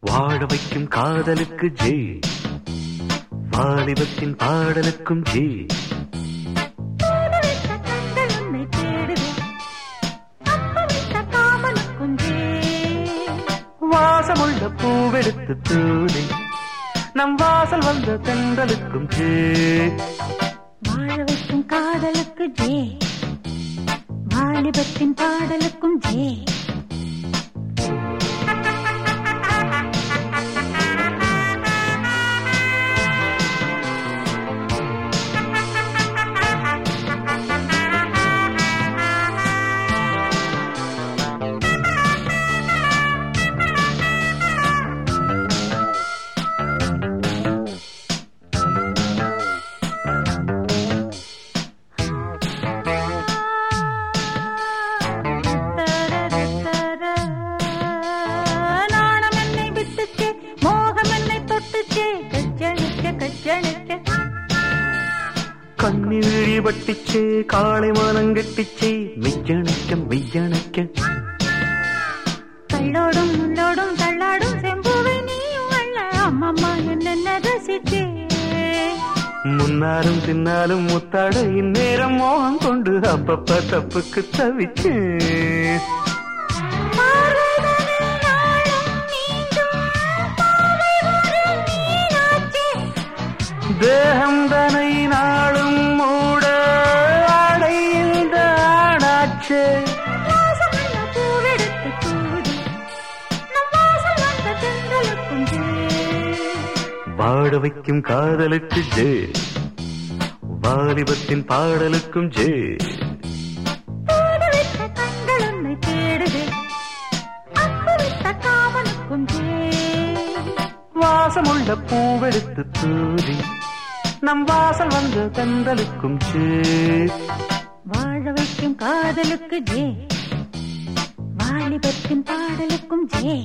வாழ வைக்கும் காதலுக்கு ஜெய் வாலிபத்தின் பாடலுக்கும் ஜெய் தூதுவிட்ட கண்கள் உன்னை தேடுது அப்பவிட்ட காமனுக்கும் ஜே வாசமுள்ள பூவெடுத்து தூதி நம் வாசல் வந்த தென்றலுக்கும் ஜெய் வாழ வைக்கும் காதலுக்கு ஜே வாலிபத்தின் பாடலுக்கும் ஜே நாணம் என்னை விட்டுச்சே மோகம் என்னை தொட்டுச்சே கஜ்ஜணிக்க கஜ்ஜணிக்க கண்ணிழி வட்டிச்சே காளை மானங்கட்டிச்சே மெய்யணைக்க மெய்யணைக்க கள்ளோடும் முள்ளோடும் தள்ளாடும் செம்புவை நீயும் அள்ள அம்மம்மா என்னென்ன ரசிச்சே முன்னாலும் பின்னாலும் முத்தாட இந்நேரம் மோகம் கொண்டு அப்பப்ப தப்புக்கு தவிச்சேன் பார்வைதனில் நாளும் நீங்கும் பாவை ஒரு மீனாட்சி தேகம் தனை நாளும் மூட அடைந்த ஆடாச்சே வாசமுள்ள பூவெடுத்து தூது நம் வாசல் வந்த தென்றலுக்கும் ஜே வாட வைக்கும் காதலுக்கு ஜே வாலிபத்தின் பாடலுக்கும் ஜே தூதுவிட்ட கண்கள் உன்னை தேடுதே அப்புவிட்ட காமனுக்கும் ஜே வாசமுள்ள பூவெடுத்து தூதி நம் வாசல் வந்த தென்றலுக்கும் ஜே வாழ வைக்கும் காதலுக்கு ஜே வாலிபத்தின் பாடலுக்கும் ஜே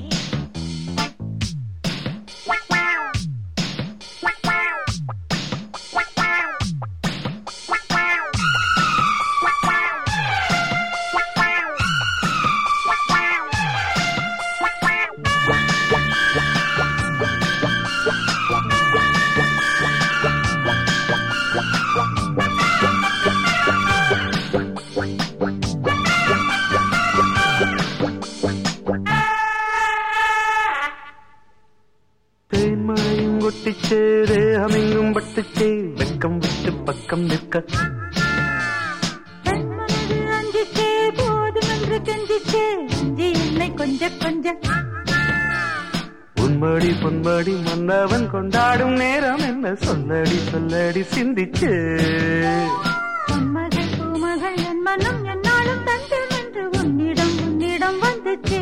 தேன்மழையும் கொட்டிச்சே தேகமெங்கும் பட்டுச்சே வெக்கம் விட்டு பக்கம் நிற்க தன்மனது அஞ்சிச்சே போதும் என்று கெஞ்சிச்சே அஞ்சி என்னை கொஞ்ச கொஞ்ச உன்மடி பொன்மடி மன்னவன் கொண்டாடும் நேரம் என்ன சொல்லடி சொல்லடி சிந்திச்சே உன்மகள் பூமகள் என் மனம் என்னாலும் தஞ்சம் என்று உன்னிடம் உன்னிடம் வந்துச்சே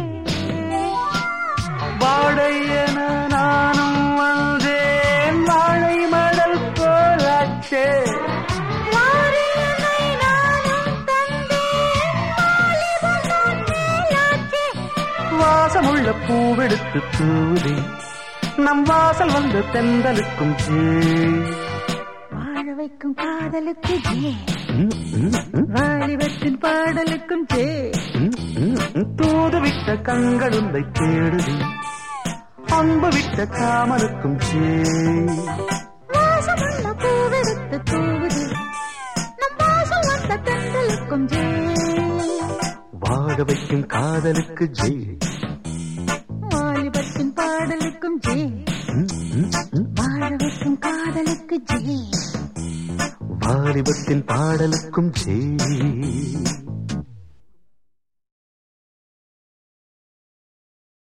வாடை என நானும் வந்தேன் வாழை மடல் போலாச்சே வாரியனை நானும் தந்தேன் வாலிபம் நான் மேலாச்சே வாசமுள்ள பூவெடுத்து தூதி நம் வாசல் வந்த தென்றலுக்கும் ஜே வாழ வைக்கும் காதலுக்கு ஜே ம், ம், ம், வாலிபத்தின் பாடலுக்கும் ஜே ம், ம், ம். தூது விட்ட கண்களுந்தை தேடுதி அன்பு விட்ட காமலுக்கும் ஜே வாசமுள்ள பூவெடுத்து தூவுது நம் வாசம் வந்த தென்றலுக்கும் ஜே வாழ வைக்கும் காதலுக்கு ஜே வாலிபத்தின் பாடலுக்கும் ஜே ம், ம், ம். வாழ வைக்கும் காதலுக்கு ஜே வாலிபத்தின் பாடலுக்கும் ஜே